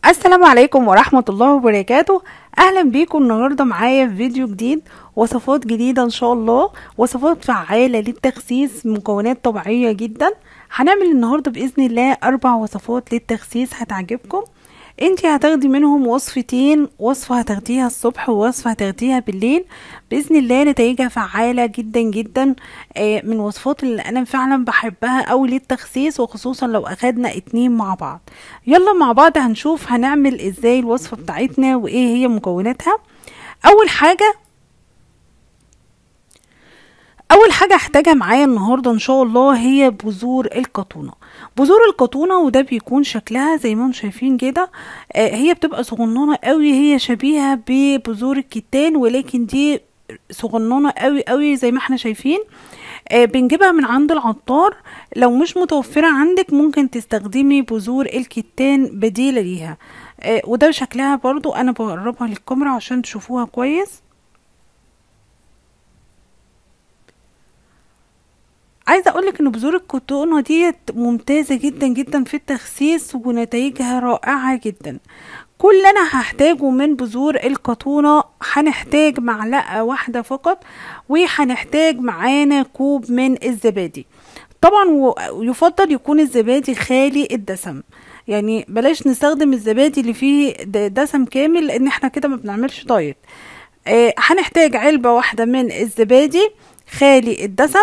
السلام عليكم ورحمة الله وبركاته اهلا بيكم النهاردة معايا في فيديو جديد وصفات جديدة ان شاء الله وصفات فعالة للتخسيس مكونات طبيعية جدا هنعمل النهاردة باذن الله اربع وصفات للتخسيس هتعجبكم انتي هتاخدي منهم وصفتين وصفة هتاخديها الصبح ووصفة هتاخديها بالليل بإذن الله نتائجها فعالة جدا جدا آه، من وصفات اللي أنا فعلا بحبها أوي للتخسيس وخصوصا لو أخدنا اتنين مع بعض يلا مع بعض هنشوف هنعمل ازاي الوصفة بتاعتنا وايه هي مكوناتها أول حاجة اول حاجه هحتاجها معايا النهارده ان شاء الله هي بذور القطونه بذور القطونه وده بيكون شكلها زي ما انتم شايفين كده آه، هي بتبقى صغننه قوي هي شبيهه ببذور الكتان ولكن دي صغننه قوي قوي زي ما احنا شايفين آه، بنجيبها من عند العطار لو مش متوفرة عندك ممكن تستخدمي بذور الكتان بديلة ليها آه، وده شكلها برضو انا بقربها للكاميرا عشان تشوفوها كويس عايزه اقولك ان بذور الكوتونه ديت ممتازه جدا جدا في التخسيس ونتائجها رائعه جدا كل اللي انا هحتاجه من بذور القطونه هنحتاج معلقه واحده فقط وهنحتاج معانا كوب من الزبادي طبعا ويفضل يكون الزبادي خالي الدسم يعني بلاش نستخدم الزبادي اللي فيه دسم كامل لان احنا كده ما بنعملش دايت آه هنحتاج علبه واحده من الزبادي خالي الدسم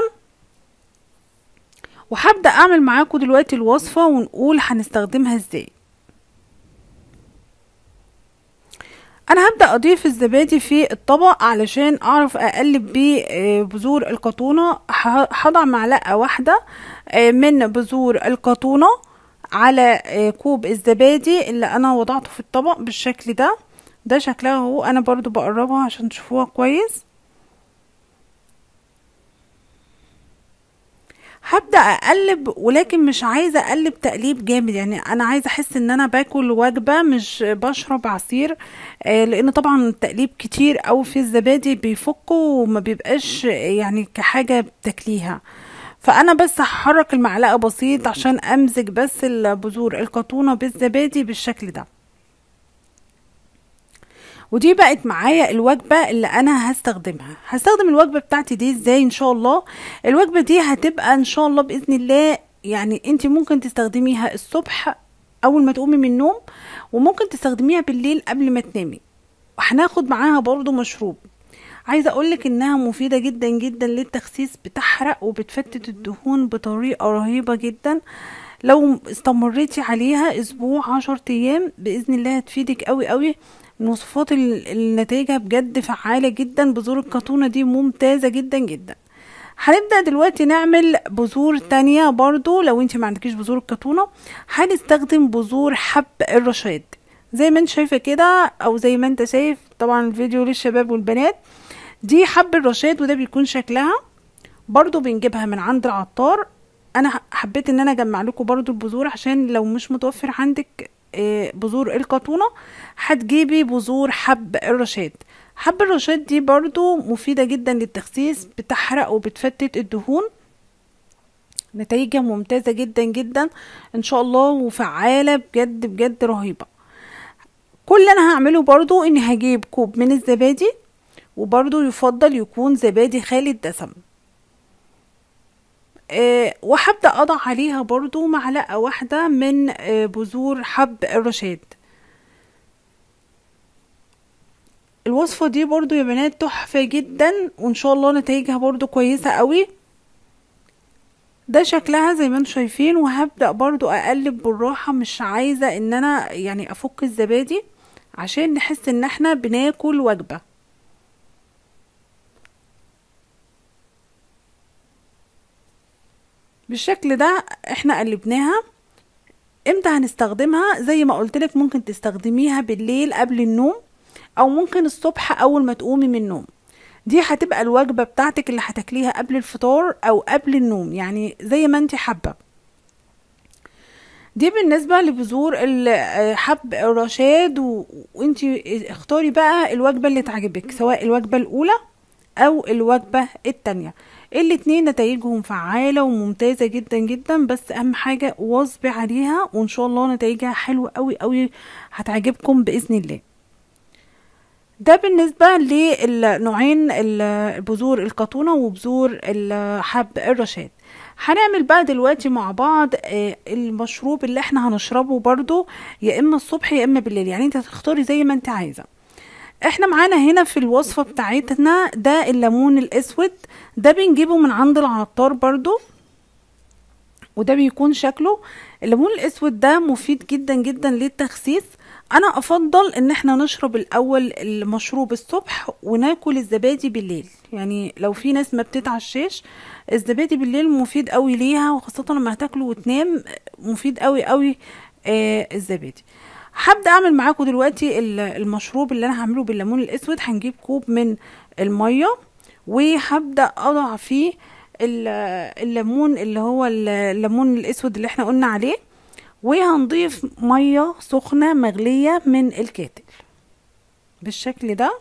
وهبدأ اعمل معاكم دلوقتي الوصفة ونقول هنستخدمها ازاي انا هبدأ اضيف الزبادي في الطبق علشان اعرف اقلب بيه بذور القطونة هضع معلقة واحدة من بذور القطونة على كوب الزبادي اللي انا وضعته في الطبق بالشكل ده ده شكلها اهو انا برضو بقربها عشان تشوفوها كويس هبدا اقلب ولكن مش عايزه اقلب تقليب جامد يعني انا عايزه احس ان انا باكل وجبه مش بشرب عصير آه لان طبعا التقليب كتير او في الزبادي بيفكه وما بيبقاش يعني كحاجه بتاكليها فانا بس هحرك المعلقه بسيط عشان امزج بس البذور القطونه بالزبادي بالشكل ده ودي بقت معايا الوجبة اللي انا هستخدمها هستخدم الوجبة بتاعتي دي ازاي ان شاء الله الوجبة دي هتبقى ان شاء الله باذن الله يعني انت ممكن تستخدميها الصبح اول ما تقومي من النوم وممكن تستخدميها بالليل قبل ما تنامي وهناخد معاها برضو مشروب عايزه اقولك انها مفيده جدا جدا للتخسيس بتحرق وبتفتت الدهون بطريقه رهيبه جدا لو استمريتي عليها اسبوع عشر ايام باذن الله هتفيدك قوي قوي من وصفات النتائج بجد فعالة جدا بذور القطونة دي ممتازة جدا جدا هنبدأ دلوقتي نعمل بذور تانية برضو لو انت ما عندكيش بذور القطونة هنستخدم بذور حب الرشاد زي ما انت شايفة كده او زي ما انت شايف طبعا الفيديو للشباب والبنات دي حب الرشاد وده بيكون شكلها برضو بنجيبها من عند العطار انا حبيت ان انا اجمع لكم برضو البذور عشان لو مش متوفر عندك بذور القطونة هتجيبي بذور حب الرشاد حب الرشاد دي برضو مفيدة جدا للتخسيس بتحرق وبتفتت الدهون نتائجها ممتازة جدا جدا ان شاء الله وفعالة بجد بجد رهيبة كل اللي انا هعمله برضو اني هجيب كوب من الزبادي وبرضو يفضل يكون زبادي خالي الدسم أه وهبدأ أضع عليها برضو معلقة واحدة من أه بذور حب الرشاد الوصفة دي برضو يا بنات تحفة جدا وان شاء الله نتائجها برضو كويسة قوي ده شكلها زي ما انتم شايفين وهبدأ برضو اقلب بالراحة مش عايزة ان انا يعني افك الزبادي عشان نحس ان احنا بناكل وجبة بالشكل ده احنا قلبناها امتى هنستخدمها زي ما قلت لك ممكن تستخدميها بالليل قبل النوم او ممكن الصبح اول ما تقومي من النوم دي هتبقى الوجبة بتاعتك اللي هتاكليها قبل الفطار او قبل النوم يعني زي ما انت حابة دي بالنسبة لبذور حب الرشاد و... وانت اختاري بقى الوجبة اللي تعجبك سواء الوجبة الاولى او الوجبة التانية الاتنين نتائجهم فعالة وممتازة جدا جدا بس اهم حاجة واظبي عليها وان شاء الله نتائجها حلوة قوي قوي هتعجبكم باذن الله ده بالنسبة للنوعين البذور القطونة وبذور الحب الرشاد هنعمل بقى دلوقتي مع بعض آه، المشروب اللي احنا هنشربه برضو يا اما الصبح يا اما بالليل يعني انت هتختاري زي ما انت عايزه احنا معانا هنا في الوصفة بتاعتنا ده الليمون الاسود ده بنجيبه من عند العطار برضو وده بيكون شكله الليمون الاسود ده مفيد جدا جدا للتخسيس انا افضل ان احنا نشرب الاول المشروب الصبح وناكل الزبادي بالليل يعني لو في ناس ما بتتعشاش الزبادي بالليل مفيد قوي ليها وخاصة لما هتاكله وتنام مفيد قوي قوي آه الزبادي هبدا اعمل معاكم دلوقتي المشروب اللي انا هعمله بالليمون الاسود هنجيب كوب من الميه وهبدا اضع فيه الليمون اللي هو الليمون الاسود اللي احنا قلنا عليه وهنضيف ميه سخنه مغليه من الكاتل بالشكل ده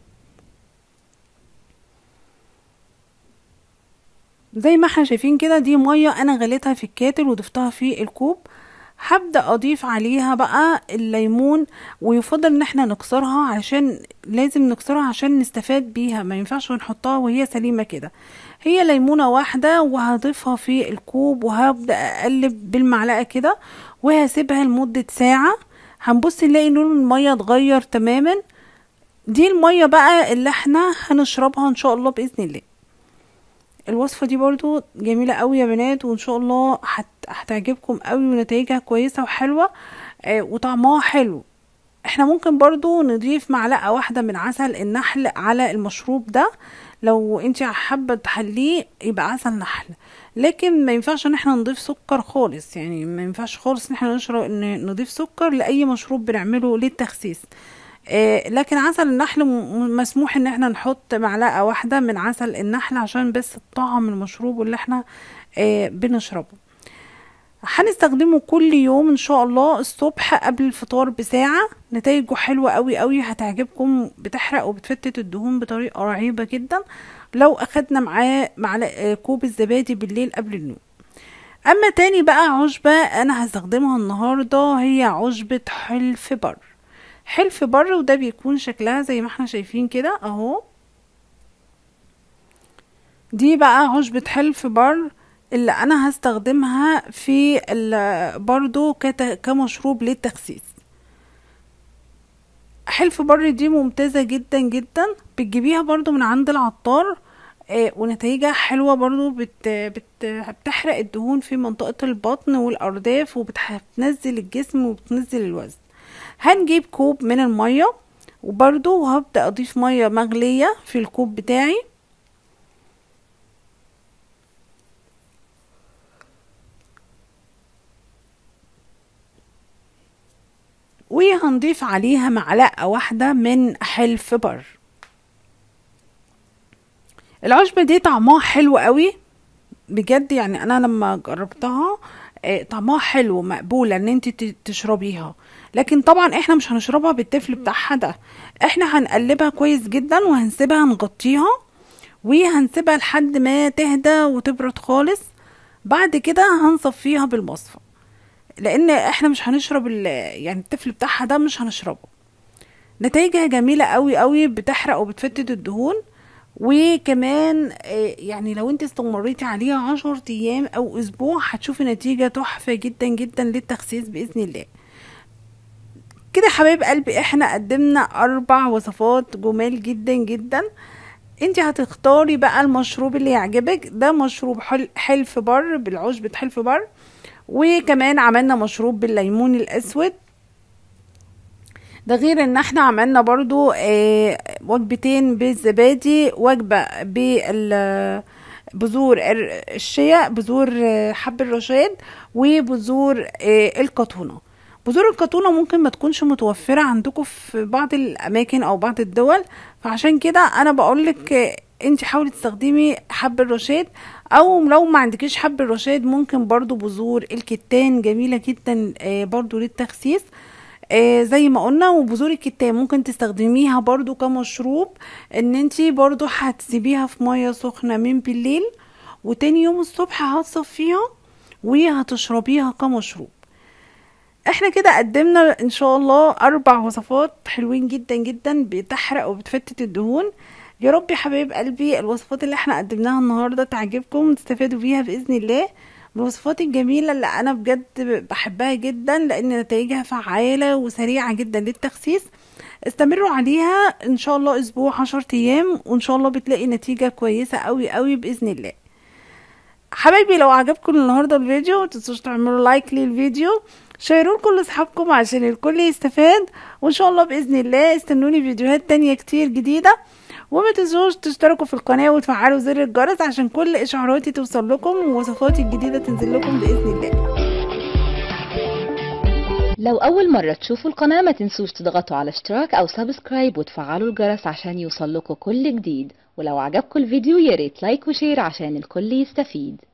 زي ما احنا شايفين كده دي ميه انا غليتها في الكاتل وضفتها في الكوب هبدا اضيف عليها بقى الليمون ويفضل ان احنا نكسرها عشان لازم نكسرها عشان نستفاد بيها ما ينفعش نحطها وهي سليمه كده هي ليمونه واحده وهضيفها في الكوب وهبدا اقلب بالمعلقه كده وهسيبها لمده ساعه هنبص نلاقي لون الميه اتغير تماما دي الميه بقى اللي احنا هنشربها ان شاء الله باذن الله الوصفه دي برضو جميله قوي يا بنات وان شاء الله هتعجبكم قوي ونتائجها كويسه وحلوه آه وطعمها حلو احنا ممكن برضو نضيف معلقه واحده من عسل النحل على المشروب ده لو انت حابه تحليه يبقى عسل نحل لكن ما ينفعش ان احنا نضيف سكر خالص يعني ما ينفعش خالص ان احنا نشرب نضيف سكر لاي مشروب بنعمله للتخسيس آه، لكن عسل النحل مسموح ان احنا نحط معلقة واحدة من عسل النحل عشان بس طعم المشروب اللي احنا آه، بنشربه هنستخدمه كل يوم ان شاء الله الصبح قبل الفطار بساعة نتائجه حلوة قوي قوي هتعجبكم بتحرق وبتفتت الدهون بطريقة رهيبة جدا لو اخدنا معاه معلقة آه، كوب الزبادي بالليل قبل النوم اما تاني بقى عشبة انا هستخدمها النهاردة هي عشبة حلف بر حلف بر وده بيكون شكلها زي ما احنا شايفين كده اهو دي بقى عشبة حلف بر اللي انا هستخدمها في برضو كمشروب للتخسيس حلف بر دي ممتازة جدا جدا بتجيبيها برضو من عند العطار آه ونتائجها حلوة برضو بت بت بتحرق الدهون في منطقة البطن والأرداف وبتنزل الجسم وبتنزل الوزن هنجيب كوب من المية وبرضو هبدأ اضيف مية مغلية في الكوب بتاعي وهنضيف عليها معلقة واحدة من حلف بر العشبة دي طعمها حلو قوي بجد يعني انا لما جربتها آه، طعمها حلو مقبولة ان انت تشربيها لكن طبعا احنا مش هنشربها بالتفل بتاعها ده احنا هنقلبها كويس جدا وهنسيبها نغطيها وهنسيبها لحد ما تهدى وتبرد خالص بعد كده هنصفيها بالمصفى لان احنا مش هنشرب يعني التفل بتاعها ده مش هنشربه نتائجها جميلة قوي قوي بتحرق وبتفتت الدهون وكمان آه، يعني لو انت استمريتي عليها عشر ايام او اسبوع هتشوفي نتيجة تحفة جدا جدا للتخسيس باذن الله كده حبايب قلبي احنا قدمنا اربع وصفات جمال جدا جدا انت هتختاري بقى المشروب اللي يعجبك ده مشروب حلف بر بالعشبة حلف بر وكمان عملنا مشروب بالليمون الاسود ده غير ان احنا عملنا برضو اه وجبتين بالزبادي وجبة بال بذور الشيا بذور حب الرشاد وبذور اه القطونه بذور القطونه ممكن ما تكونش متوفره عندكم في بعض الاماكن او بعض الدول فعشان كده انا بقولك انت حاولي تستخدمي حب الرشاد او لو ما عندكيش حب الرشاد ممكن برضو بذور الكتان جميله جدا آه، برضو للتخسيس آه زي ما قلنا وبذور الكتان ممكن تستخدميها برضو كمشروب ان انتي برضو هتسيبيها في مية سخنة من بالليل وتاني يوم الصبح هتصفيها وهتشربيها كمشروب احنا كده قدمنا ان شاء الله اربع وصفات حلوين جدا جدا بتحرق وبتفتت الدهون يا رب يا حبايب قلبي الوصفات اللي احنا قدمناها النهارده تعجبكم وتستفادوا بيها باذن الله من الوصفات الجميله اللي انا بجد بحبها جدا لان نتائجها فعاله وسريعه جدا للتخسيس استمروا عليها ان شاء الله اسبوع عشر ايام وان شاء الله بتلاقي نتيجه كويسه قوي قوي باذن الله حبايبي لو عجبكم النهارده الفيديو متنسوش تعملوا لايك للفيديو شيروه لكل اصحابكم عشان الكل يستفاد وان شاء الله باذن الله استنوني فيديوهات تانية كتير جديده وما تنسوش تشتركوا في القناه وتفعلوا زر الجرس عشان كل اشعاراتي توصل لكم ووصفاتي الجديده تنزل لكم باذن الله لو أول مرة تشوفوا القناة ما تنسوش تضغطوا على اشتراك أو سبسكرايب وتفعلوا الجرس عشان يوصل لكم كل جديد ولو عجبكم الفيديو ياريت لايك وشير عشان الكل يستفيد